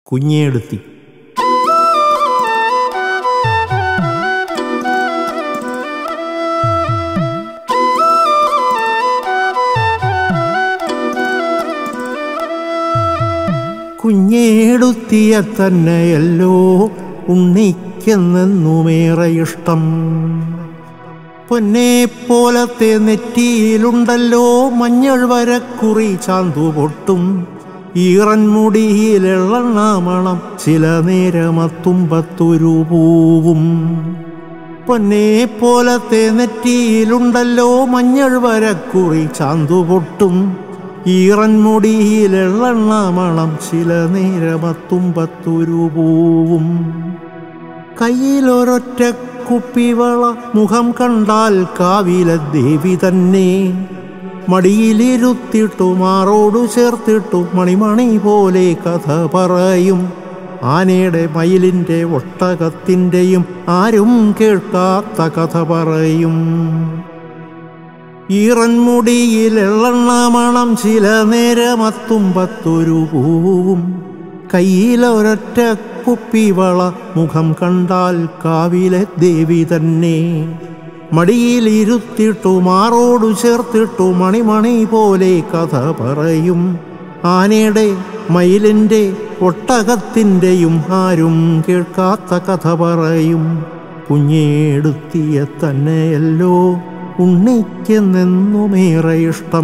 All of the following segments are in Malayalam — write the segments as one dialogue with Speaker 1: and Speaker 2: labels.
Speaker 1: കുഞ്ഞേടുത്തി കുഞ്ഞേടുത്തിയ തന്നെയല്ലോ ഉണ്ണിക്കെന്നെന്നുമേറെ ഇഷ്ടം പൊന്നെ പോലത്തെ നെറ്റിയിലുണ്ടല്ലോ മഞ്ഞൾ വരക്കുറി ചാന്തു പൊട്ടും ഈറൻ മുടിയിലെള്ളണ്ണാമണം ചില നേരമത്തുമ്പത്തൊരു പൂവും പൊന്നെ പോലത്തെ നെറ്റിയിലുണ്ടല്ലോ മഞ്ഞൾ വരക്കുറി ചാന്തു പൊട്ടും ഈറൻ മുടിയിലെള്ളണ്ണാമണം ചില നേരമത്തുമ്പത്തൊരു പൂവും കയ്യിലൊരൊറ്റ കുപ്പിവള മുഖം കണ്ടാൽ കാവിലെ ദേവി തന്നെ മടിയിലിരുത്തിട്ടു മാറോടു ചേർത്തിട്ടു മണിമണി പോലെ കഥ പറയും ആനയുടെ മയിലിൻ്റെ ഒട്ടകത്തിൻ്റെയും ആരും കേൾക്കാത്ത കഥ പറയും ഈറൻമുടിയിൽ മണം ചില നേരമത്തുമ്പത്തൊരു പൂവും കയ്യിലൊരൊറ്റ കുപ്പിവള മുഖം കണ്ടാൽ കാവിലെ ദേവി തന്നെ മടിയിലിരുത്തിട്ടു മാറോടു ചേർത്തിട്ടു മണിമണി പോലെ കഥ പറയും ആനയുടെ മയിലിൻ്റെ ഒട്ടകത്തിൻ്റെയും ആരും കേൾക്കാത്ത കഥ പറയും കുഞ്ഞേടുത്തിയ തന്നെയല്ലോ ഉണ്ണിക്കെന്നെന്നുമേറെ ഇഷ്ടം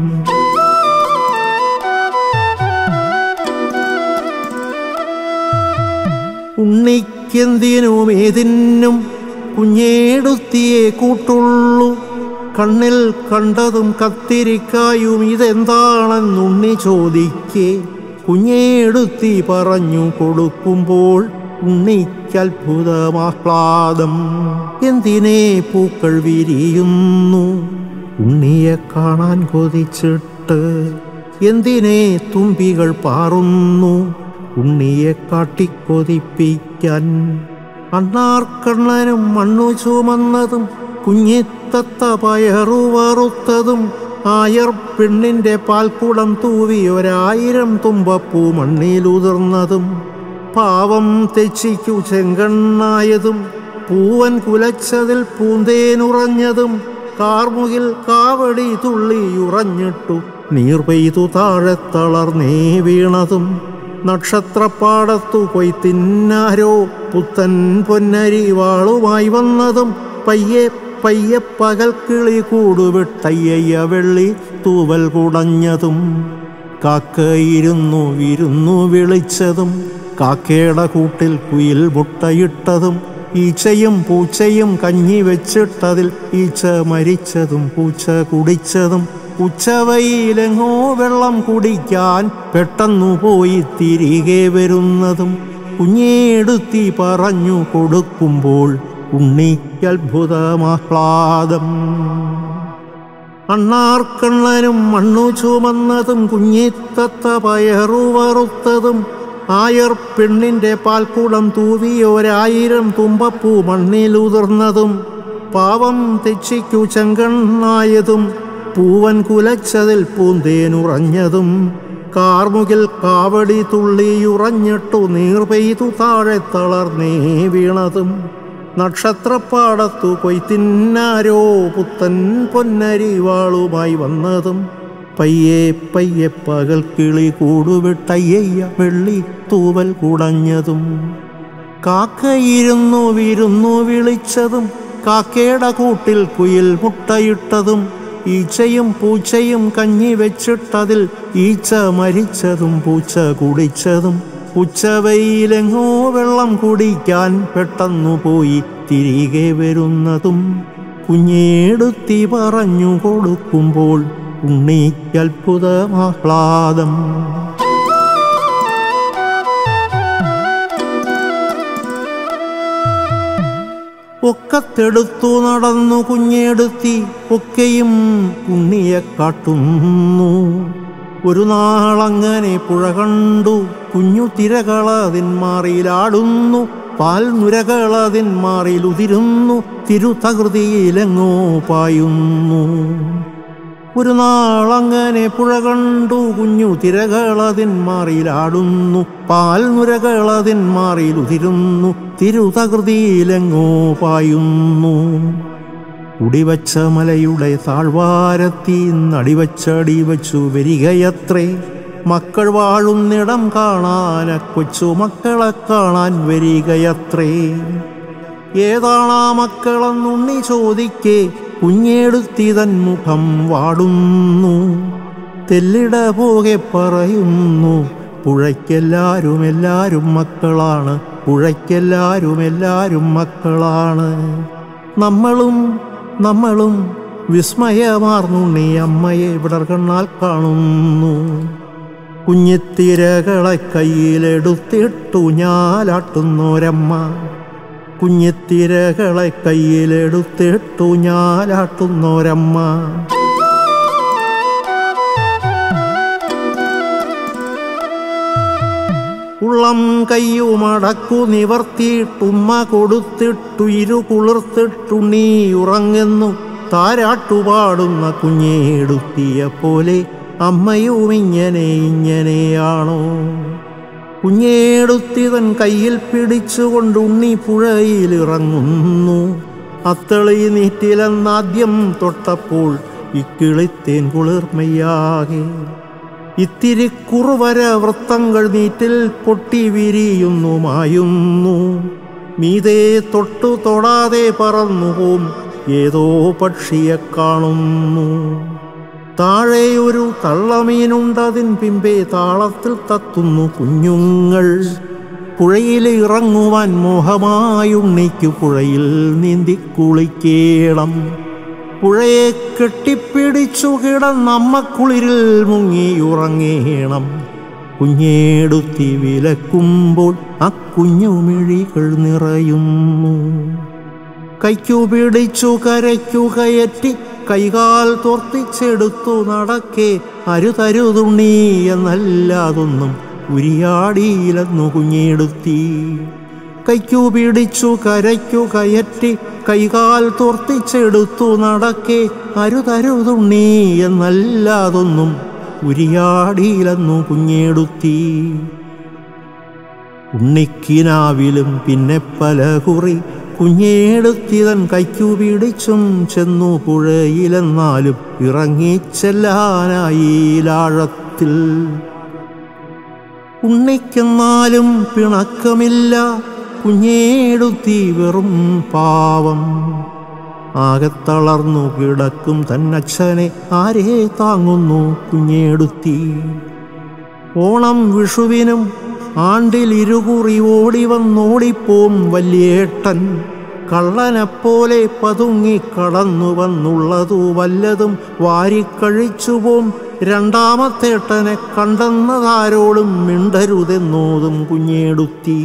Speaker 1: ഉണ്ണിക്കെന്തിനും ഏതിനും കുഞ്ഞേടുത്തിയെ കൂട്ടുള്ളൂ കണ്ണിൽ കണ്ടതും കത്തിരിക്കായും ഇതെന്താണെന്നുണ്ണി ചോദിക്കേ കുഞ്ഞേടുത്തി പറഞ്ഞു കൊടുക്കുമ്പോൾ ഉണ്ണിക്കത്ഭുതമാഹ്ലാദം എന്തിനേ പൂക്കൾ വിരിയുന്നു ഉണ്ണിയെ കാണാൻ കൊതിച്ചിട്ട് എന്തിനേ തുമ്പികൾ പാറുന്നു ഉണ്ണിയെ കാട്ടിക്കൊതിപ്പിക്കാൻ അണ്ണാർക്കണ്ണനും മണ്ണു ചുമന്നതും കുഞ്ഞിത്തത്ത പയറു വറുത്തതും ആയർ പെണ്ണിന്റെ പാൽക്കുടം തൂവി ഒരായിരം തുമ്പപ്പൂ മണ്ണിലുതിർന്നതും പാവം തെച്ചിക്കു ചെങ്കണ്ണായതും പൂവൻ കുലച്ചതിൽ പൂന്തേനുറഞ്ഞതും കാർമുകിൽ കാവടി തുള്ളിയുറഞ്ഞിട്ടു നീർ പെയ്തു താഴെ തളർന്നേ വീണതും നക്ഷത്രപ്പാടത്തു പോയി തിന്നാരോ പുത്തൻ പൊന്നരി വാളുമായി വന്നതും പയ്യെ പയ്യെ പകൽക്കിളി കൂടുവിട്ടയ്യ വെള്ളി തൂവൽ കുടഞ്ഞതും കാക്കയിരുന്നു വിരുന്നു വിളിച്ചതും കാക്കയുടെ കൂട്ടിൽ കുയിൽ മുട്ടയിട്ടതും ഈച്ചയും പൂച്ചയും കഞ്ഞി വെച്ചിട്ടതിൽ ഈച്ച മരിച്ചതും പൂച്ച കുടിച്ചതും ഉച്ചവയിലെങ്ങോ വെള്ളം കുടിക്കാൻ പെട്ടെന്നു പോയി തിരികെ വരുന്നതും കുഞ്ഞേടുത്തി പറഞ്ഞു കൊടുക്കുമ്പോൾ ഉണ്ണിക്കത്ഭുതമാഹ്ലാദം അണ്ണാർക്കണ്ണനും മണ്ണു ചുമന്നതും കുഞ്ഞിത്തത്ത പയറു വറുത്തതും ആയർ പെണ്ണിന്റെ പാൽക്കുടം തൂവി ഒരായിരം തുമ്പപ്പൂ മണ്ണിലുതിർന്നതും പാവം തെച്ചിക്കു ചെങ്കണ്ണായതും പൂവൻ കുലച്ചതിൽ പൂന്തേനുറഞ്ഞതും കാർമുകിൽ കാവടി തുള്ളിയുറഞ്ഞിട്ടു നീർ പെയ്തു താഴെ തളർന്നേ വീണതും നക്ഷത്രപ്പാടത്തു പോയി തിന്നാരോ പുത്തൻ പൊന്നരി വാളുമായി വന്നതും പയ്യെ പയ്യെ പകൽ കിളി കൂടുവിട്ടയ്യ വെള്ളി തൂവൽ കുടഞ്ഞതും കാക്കയിരുന്നു വിരുന്നു വിളിച്ചതും കാക്കയുടെ കൂട്ടിൽ കുയിൽ മുട്ടയിട്ടതും ഈച്ചയും പൂച്ചയും കഞ്ഞി വെച്ചിട്ടതിൽ ഈച്ച മരിച്ചതും പൂച്ച കുടിച്ചതും ഉച്ചവയിലെങ്ങോ വെള്ളം കുടിക്കാൻ പെട്ടെന്നു പോയി തിരികെ വരുന്നതും കുഞ്ഞേടുത്തി പറഞ്ഞു കൊടുക്കുമ്പോൾ ഉണ്ണിക്കത്ഭുതമാഹ്ലാദം ഒക്കത്തെടുത്തു നടന്നു കുഞ്ഞെടുത്തി ഒക്കെയും ഉണ്ണിയെ കാട്ടുന്നു ഒരു നാളങ്ങനെ പുഴ കണ്ടു കുഞ്ഞു തിരകളതിന്മാറിയിലാടുന്നു പാൽ നുരകളതിന്മാറിൽ ഉതിരുന്നു തിരുതകൃതിയിലെങ്ങോ പായുന്നു ഒരു നാളങ്ങനെ പുഴ കണ്ടു കുഞ്ഞു തിരകളതിൻ മാറിയിലാടുന്നു പാൽ നുരകളതിൻ മാറിയിലുതിരുന്നു തിരുതകൃതിയിലെങ്ങോ പായുന്നു കുടിവച്ച മലയുടെ താഴ്വാരത്തി നടിവച്ചടി വച്ചു വരികയത്രേ മക്കൾ വാഴുന്നിടം കാണാൻ കൊച്ചു മക്കളെ കാണാൻ വരികയത്രേ ഏതാണാ മക്കളെന്നുണ്ണി ചോദിക്കേ കുഞ്ഞെടുത്തിതൻ മുഖം വാടുന്നു തെല്ലിട പോകെ പറയുന്നു പുഴയ്ക്കെല്ലാരും എല്ലാരും മക്കളാണ് പുഴയ്ക്കെല്ലാരും എല്ലാരും മക്കളാണ് നമ്മളും നമ്മളും വിസ്മയമാർന്നുണ്ണി അമ്മയെ വിടർകണ്ണാൽ കാണുന്നു കുഞ്ഞിത്തിരകളെ കയ്യിലെടുത്തിട്ടു ഞാലാട്ടുന്നോരമ്മ കുഞ്ഞിത്തിരകളെ കയ്യിലെടുത്തിട്ടു ഞാലാട്ടുന്നോരമ്മ ഉള്ളം കയ്യുമടക്കു നിവർത്തിയിട്ടുമ്മ കൊടുത്തിട്ടു ഇരു കുളിർത്തിട്ടുണ്ണീ ഉറങ്ങുന്നു താരാട്ടുപാടുന്ന കുഞ്ഞേടുത്തിയ പോലെ അമ്മയും ഇങ്ങനെ ഇങ്ങനെയാണോ കുഞ്ഞേടുത്തിതൻ കയ്യിൽ പിടിച്ചുകൊണ്ട് ഉണ്ണി പുഴയിൽ ഇറങ്ങുന്നു അത്തളി നീറ്റിലെന്നാദ്യം തൊട്ടപ്പോൾ ഇക്കിളിത്തേൻ കുളിർമയാകെ ഇത്തിരി കുറുവര വൃത്തങ്ങൾ നീറ്റിൽ പൊട്ടി വിരിയുന്നു മായുന്നു മീതേ തൊട്ടു തൊടാതെ പറന്നുപോം ഏതോ പക്ഷിയെ കാണുന്നു താഴെ ഒരു തള്ളമീനുണ്ടതിൻ പിമ്പേ താളത്തിൽ തത്തുന്നു കുഞ്ഞുങ്ങൾ പുഴയിൽ ഇറങ്ങുവാൻ മോഹമായുണ്ണിക്കു പുഴയിൽ നീന്തി കുളിക്കേണം പുഴയെ കെട്ടിപ്പിടിച്ചു കിടന്നമ്മക്കുളിരിൽ മുങ്ങിയുറങ്ങേണം കുഞ്ഞേടുത്തി വിലക്കുമ്പോൾ ആ കുഞ്ഞുമിഴികൾ നിറയുന്നു കൈക്കു പിടിച്ചു കരയ്ക്കു കയറ്റി കൈകാൽ തോർത്തിച്ചെടുത്തു നടക്കേ അരുതരുതുണ്ണി എന്നല്ലാതൊന്നും ഉരിയാടിയിലെന്നു കുഞ്ഞെടുത്തി കൈക്കു പിടിച്ചു കരയ്ക്കു കയറ്റി കൈകാൽ തോർത്തിച്ചെടുത്തു നടക്കേ അരുതരുതുണ്ണി എന്നല്ലാതൊന്നും ഉരിയാടിയിലെന്നു കുഞ്ഞെടുത്തി ഉണ്ണിക്കിനാവിലും പിന്നെ പല കുറി കുഞ്ഞേടുത്തിതൻ കൈക്കു പിടിച്ചും ചെന്നു പുഴയിലെന്നാലും ഇറങ്ങിച്ചെല്ലാനായി ലാഴത്തിൽ ഉണ്ണിക്കെന്നാലും പിണക്കമില്ല കുഞ്ഞേടുത്തി വെറും പാവം ആകെ തളർന്നു കിടക്കും തന്നച്ഛനെ ആരെ താങ്ങുന്നു കുഞ്ഞേടുത്തി ഓണം വിഷുവിനും ആണ്ടിൽ ഇരുകുറി ഓടി വന്നോടിപ്പോം വല്യേട്ടൻ കള്ളനെപ്പോലെ പതുങ്ങി കടന്നു വന്നുള്ളതു വല്ലതും വാരിക്കഴിച്ചുപോം രണ്ടാമത്തേട്ടനെ കണ്ടെന്നതാരോടും മിണ്ടരുതെന്നോതും കുഞ്ഞേടുത്തി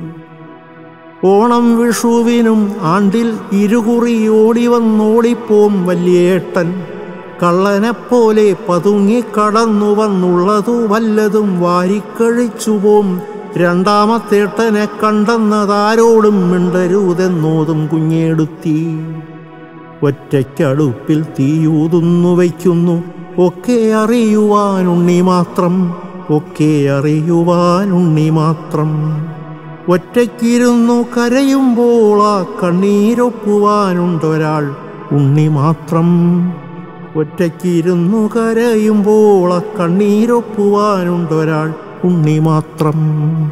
Speaker 1: ഓണം വിഷുവിനും ആണ്ടിൽ ഇരുകുറി ഓടി വന്നോടിപ്പോം വല്യേട്ടൻ കള്ളനെപ്പോലെ പതുങ്ങി കടന്നു വന്നുള്ളതു വല്ലതും വാരിക്കഴിച്ചുപോം രണ്ടാമത്തേട്ടനെ കണ്ടെന്നതാരോടും മിണ്ടരുതെന്നോതും കുഞ്ഞെടുത്തി ഒറ്റയ്ക്കടുപ്പിൽ തീയൂതുന്നു വയ്ക്കുന്നു ഒക്കെ അറിയുവാനുണ്ണി മാത്രം ഒക്കെ അറിയുവാനുണ്ണി മാത്രം ഒറ്റയ്ക്കിരുന്നു കരയുമ്പോൾ ആ കണ്ണീരൊപ്പുവാനുണ്ടൊരാൾ ഉണ്ണി മാത്രം ഒറ്റയ്ക്കിരുന്നു കരയുമ്പോൾ ആ കണ്ണീരൊപ്പുവാനുണ്ടൊരാൾ ഉണ്ണി മാത്രം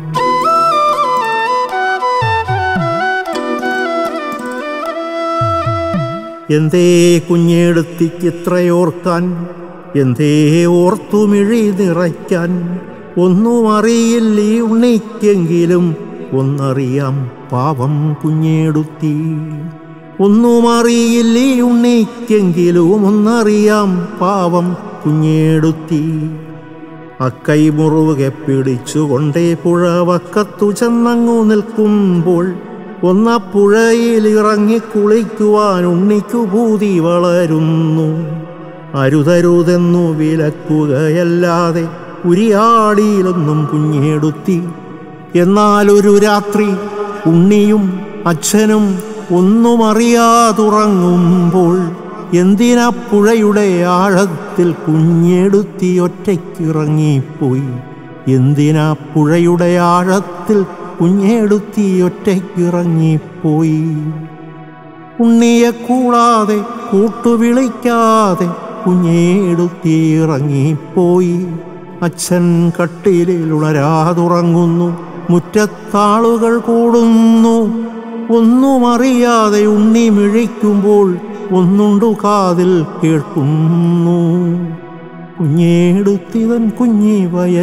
Speaker 1: എന്തേ കുഞ്ഞെടുത്തിക്ക് ഇത്രയോർക്കാൻ എന്തേ ഓർത്തുമിഴി നിറയ്ക്കാൻ ഒന്നും അറിയില്ല ഈ ഉണ്ണിക്കെങ്കിലും ഒന്നറിയാം പാവം കുഞ്ഞെടുത്തി ഒന്നും അറിയില്ല ഈ ഉണ്ണിക്കെങ്കിലും ഒന്നറിയാം പാവം കുഞ്ഞെടുത്തി അക്കൈ മുറുകെ പിടിച്ചുകൊണ്ടേ പുഴ വക്കത്തു ചെന്നങ്ങു നിൽക്കുമ്പോൾ ഒന്ന പുഴയിൽ ഇറങ്ങി കുളിക്കുവാൻ ഉണ്ണിക്കു ഭൂതി വളരുന്നു അരുതരുതെന്നു വിലക്കുകയല്ലാതെ ഉരിയാടിയിലൊന്നും കുഞ്ഞെടുത്തി എന്നാലൊരു രാത്രി ഉണ്ണിയും അച്ഛനും ഒന്നും അറിയാതുറങ്ങുമ്പോൾ എന്തിനാ പുഴയുടെ ആഴത്തിൽ കുഞ്ഞെടുത്തി ഒറ്റയ്ക്കിറങ്ങിപ്പോയി എന്തിനാ പുഴയുടെ ആഴത്തിൽ കുഞ്ഞെടുത്തി ഒറ്റയ്ക്കിറങ്ങിപ്പോയി ഉണ്ണിയെ കൂടാതെ കൂട്ടുവിളിക്കാതെ കുഞ്ഞേടുത്തി ഇറങ്ങിപ്പോയി അച്ഛൻ കട്ടിലിൽ ഉണരാതുറങ്ങുന്നു മുറ്റത്താളുകൾ കൂടുന്നു ഒന്നും അറിയാതെ ഉണ്ണി മിഴിക്കുമ്പോൾ ഒന്നുണ്ടു കാതിൽ കേൾക്കുന്നു കുഞ്ഞേടുത്തിവൻ കുഞ്ഞി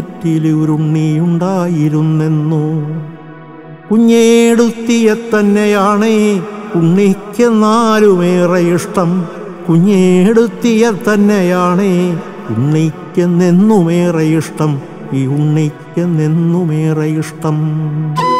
Speaker 1: വയറ്റിലൊരുണ്ണിയുണ്ടായിരുന്നെന്നു കുഞ്ഞേടുത്തിയെ തന്നെയാണേ ഉണ്ണിക്കെന്നാലുമേറെ ഇഷ്ടം കുഞ്ഞേടുത്തിയെ തന്നെയാണേ ഉണ്ണിക്കെന്നെന്നുമേറെ ഇഷ്ടം ഈ ഉണ്ണിക്കെന്നെന്നുമേറെ ഇഷ്ടം